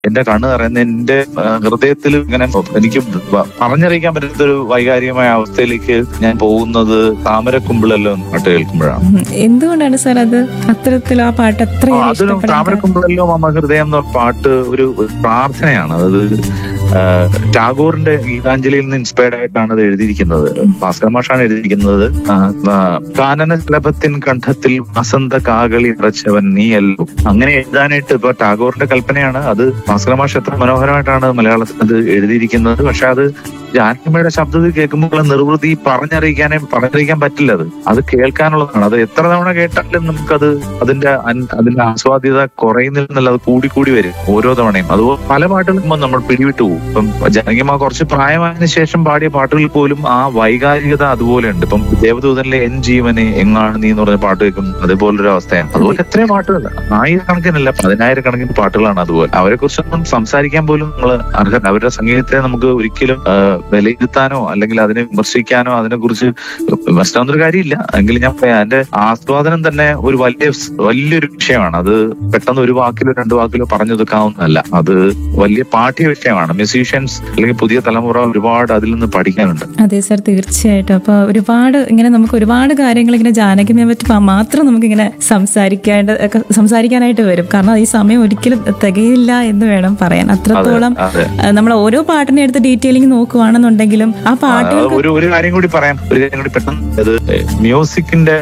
എന്റെ കണ്ണ് നിറയുന്ന എന്റെ ആ, ഹൃദയത്തിൽ ഇങ്ങനെ എനിക്ക് വ- പറഞ്ഞറിയിക്കാൻ പറ്റാത്തൊരു വൈകാരികമായ അവസ്ഥയിലേക്ക് ഞാൻ പോകുന്നത് താമരക്കുമ്പിളല്ലോ എന്ന് പാട്ട് കേൾക്കുമ്പോഴാണ് ഉം. എന്തുകൊണ്ടാണ് സാർ അത് അത്തരത്തിൽ ആ പാട്ട് ആ, അത്രയേറെ അതൊരു ഇഷ്ടപ്പെടാൻ കാരണം? താമരക്കുമ്പിളല്ലോ മമ ഹൃദയം എന്ന പാട്ട് ഒരു ഒരു പ്രാർത്ഥനയാണ് അത് ആ, ടാഗോറിന്റെ ഗീതാഞ്ജലിയിൽ നിന്ന് ഇൻസ്പയർഡ് ആയിട്ടാണ് അത് എഴുതിയിരിക്കുന്നത് ഭാസ്കര മാഷാണ് എഴുതിയിരിക്കുന്നത് ആ, ആ, കാനന ശലഭത്തിൻ കണ്ഠത്തിൽ വസന്ത കാകളി നിറച്ചവൻ നീയല്ലോ അങ്ങനെ എഴുതാനായിട്ട് ഇപ്പൊ ടാഗോറിന്റെ കൽപ്പനയാണ് അത് ഭാസ്കര മാഷ് എത്ര മനോഹരമായിട്ടാണ് മലയാളത്തിൽ അത് എഴുതിയിരിക്കുന്നത് പക്ഷെ അത് ജാനകിമ്മയുടെ ശബ്ദത്തിൽ കേൾക്കുമ്പോൾ നിർവൃതി പറഞ്ഞറിയിക്കാനേ പറഞ്ഞറിയിക്കാൻ പറ്റില്ല അത് അത് കേൾക്കാനുള്ളതാണ് അത് എത്ര തവണ കേട്ടാലും നമുക്കത് അതിന്റെ അൻ- അതിന്റെ ആസ്വാദ്യത കുറയുന്നില്ല അത് കൂടി കൂടി വരും ഓരോ തവണയും അതുപോലെ പല പാട്ടുകളും നമ്മൾ പിടിവിട്ടു പോകും ഇപ്പം ജനകിമ കുറച്ച് പ്രായമായതിനു ശേഷം പാടിയ പാട്ടുകളിൽ പോലും ആ വൈകാരികത അതുപോലെ ഉണ്ട് ഇപ്പം ദേവദൂതനിലെ എൻ ജീവനെ എങ്ങാണ് നീ എന്ന് പറഞ്ഞ പാട്ട് കേൾക്കും അതുപോലൊരു അവസ്ഥയാണ് അതുപോലെ എത്രയും പാട്ടുകൾ ആയിരക്കണക്കിനല്ല പതിനായിരക്കണക്കിന് പാട്ടുകളാണ് അതുപോലെ അവരെ കുറിച്ചൊന്നും സംസാരിക്കാൻ പോലും നമ്മൾ അർഹത അവരുടെ സംഗീതത്തെ നമുക്ക് ഒരിക്കലും ആ, വിലയിരുത്താനോ അല്ലെങ്കിൽ അതിനെ വിമർശിക്കാനോ അതിനെ കുറിച്ച് വിമർശിക്കാവുന്ന ഒരു കാര്യമില്ല എങ്കിലും ഞാൻ പറയാം അതിന്റെ ആസ്വാദനം തന്നെ ഒരു വലിയ വലിയൊരു വിഷയമാണ് അത് പെട്ടെന്ന് ഒരു വാക്കിലോ രണ്ട് വാക്കിലോ പറഞ്ഞൊതുക്കാവുന്നതല്ല അത് വലിയ പാഠ്യ വിഷയമാണ് മ്യൂസീഷ്യൻസ് അല്ലെങ്കിൽ പുതിയ തലമുറ ഒരുപാട് അതിൽ നിന്ന് പഠിക്കാനുണ്ട് അതെ സാർ തീർച്ചയായിട്ടും അപ്പൊ ഒരുപാട് ഇങ്ങനെ നമുക്ക് ഒരുപാട് കാര്യങ്ങൾ ഇങ്ങനെ ജാനകിനെ പറ്റി പ- മാത്രം നമുക്ക് ഇങ്ങനെ സംസാരിക്കേണ്ട ഒക്കെ സംസാരിക്കാനായിട്ട് വരും കാരണം ഈ സമയം ഒരിക്കലും തികയില്ല എന്ന് വേണം പറയാൻ അത്രത്തോളം അതെ നമ്മൾ ഓരോ പാട്ടിനെ എടുത്ത് ഡീറ്റെയിലിംഗ് നോക്കുവാണെന്നുണ്ടെങ്കിലും ആ ആ, പാട്ടുകൾ ഒരു ഒരു കാര്യം കൂടി പറയാം ഒരു കാര്യം കൂടി പെട്ടെന്ന് അത് മ്യൂസിക്കിന്റെ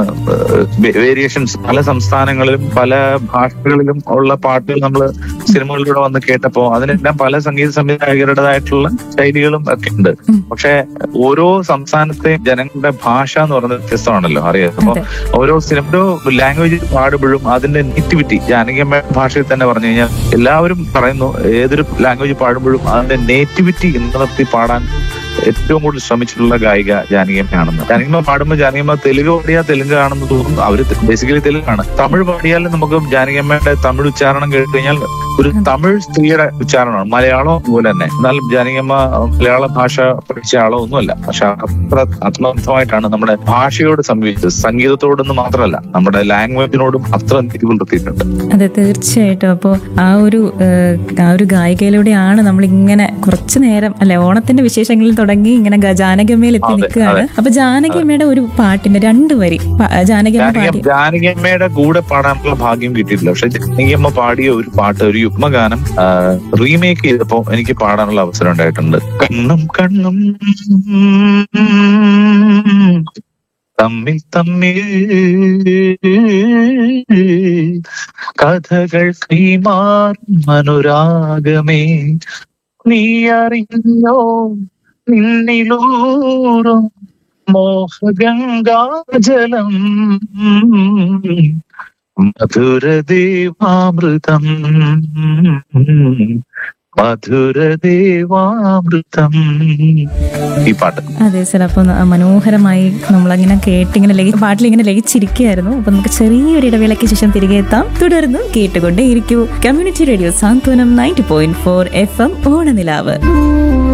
വേരിയേഷൻസ് പല സംസ്ഥാനങ്ങളിലും പല ഭാഷകളിലും ഉള്ള പാട്ടുകൾ നമ്മൾ സിനിമകളിലൂടെ വന്ന് കേട്ടപ്പോ അതിനെല്ലാം പല സംഗീത സംവിധായകരുടേതായിട്ടുള്ള ശൈലികളും ഒക്കെ ഉണ്ട് ഉം. പക്ഷെ ഓരോ സംസ്ഥാനത്തെയും ജനങ്ങളുടെ ഭാഷ എന്ന് പറയുന്നത് വ്യത്യസ്തമാണല്ലോ അറിയാം അപ്പൊ അതെ. ഓരോ സിനിമ ലാംഗ്വേജ് പാടുമ്പോഴും അതിന്റെ നെറ്റിവിറ്റി ജാനകിയമ്മ ഭാഷയിൽ തന്നെ പറഞ്ഞു കഴിഞ്ഞാൽ എല്ലാവരും പറയുന്നു ഏതൊരു ലാംഗ്വേജ് പാടുമ്പോഴും അതിന്റെ നേറ്റിവിറ്റി നിലനിർത്തി പാടാൻ ഏറ്റവും കൂടുതൽ ശ്രമിച്ചിട്ടുള്ള ഗായിക ജാനകിയമ്മയാണെന്ന് ജാനകിയമ്മ പാടുമ്പോൾ ജാനകിയമ്മ തെലുങ്ക് പാടിയാൽ തെലുങ്ക് ആണെന്ന് തോന്നുന്നു അവര് ബേസിക്കലി തെലുങ്കാണ് തമിഴ് പാടിയാലും നമുക്ക് ജാനകിയമ്മയുടെ തമിഴ് ഉച്ചാരണം കേട്ട് കഴിഞ്ഞാൽ ഒരു തമിഴ് സ്ത്രീയുടെ ഉച്ചാരണമാണ് മലയാളം അതുപോലെ തന്നെ എന്നാൽ ജാനകിയമ്മ മലയാള ഭാഷ പഠിച്ച ആളോ ഒന്നുമല്ല പക്ഷെ അത്ര ആത്മാർത്ഥമായിട്ടാണ് നമ്മുടെ ഭാഷയോട് സമീപിച്ചത് സംഗീതത്തോടൊന്നും മാത്രമല്ല നമ്മുടെ ലാംഗ്വേജിനോടും അത്ര നീതി പുലർത്തിയിട്ടുണ്ട് അതെ തീർച്ചയായിട്ടും അപ്പോൾ ആ ഒരു ഏഹ്, ആ ഒരു ഗായികയിലൂടെയാണ് നമ്മൾ ഇങ്ങനെ കുറച്ചു നേരം അല്ലെ ഓണത്തിന്റെ വിശേഷങ്ങളിൽ തുടങ്ങി ഇങ്ങനെ ഗ- ജാനകിയമ്മയിൽ എത്തി അതെ, നിൽക്കുകയാണ് അപ്പൊ ജാനകിയമ്മയുടെ ഒരു പാട്ടിന്റെ രണ്ട് വരി പ- ജാനകിയമ്മ ജാനകി പാടി ജാനകിയമ്മയുടെ കൂടെ പാടാനുള്ള ഭാഗ്യം കിട്ടിയിട്ടില്ല പക്ഷെ ജാനകിയമ്മ പാടിയ ഒരു പാട്ട് ഒരു യുഗ്മഗാനം റീമേക്ക് ചെയ്തപ്പോ എനിക്ക് പാടാനുള്ള അവസരം ഉണ്ടായിട്ടുണ്ട് കണ്ണും കണ്ണും തമ്മിൽ തമ്മിൽ കഥകൾ കൈമാറും അനുരാഗമേ നീ അറിഞ്ഞോ നിന്നിലൂറും മോഹഗംഗാജലം മധുരദേവാമൃതം മധുരദേവാമൃതം ഈ പാട്ട് അതെ സാർ അപ്പോൾ മനോഹരമായി നമ്മളങ്ങനെ കേട്ടിങ്ങനെ ലയി പാട്ടിൽ ഇങ്ങനെ ലയിച്ചിരിക്കുകയായിരുന്നു അപ്പൊ നമുക്ക് ചെറിയൊരു ഇടവേളയ്ക്ക് ശേഷം തിരികെ എത്താം തുടർന്നും കേട്ടുകൊണ്ടേയിരിക്കൂ community radio Santhwanam ninety point four F M ഓണനിലാവ്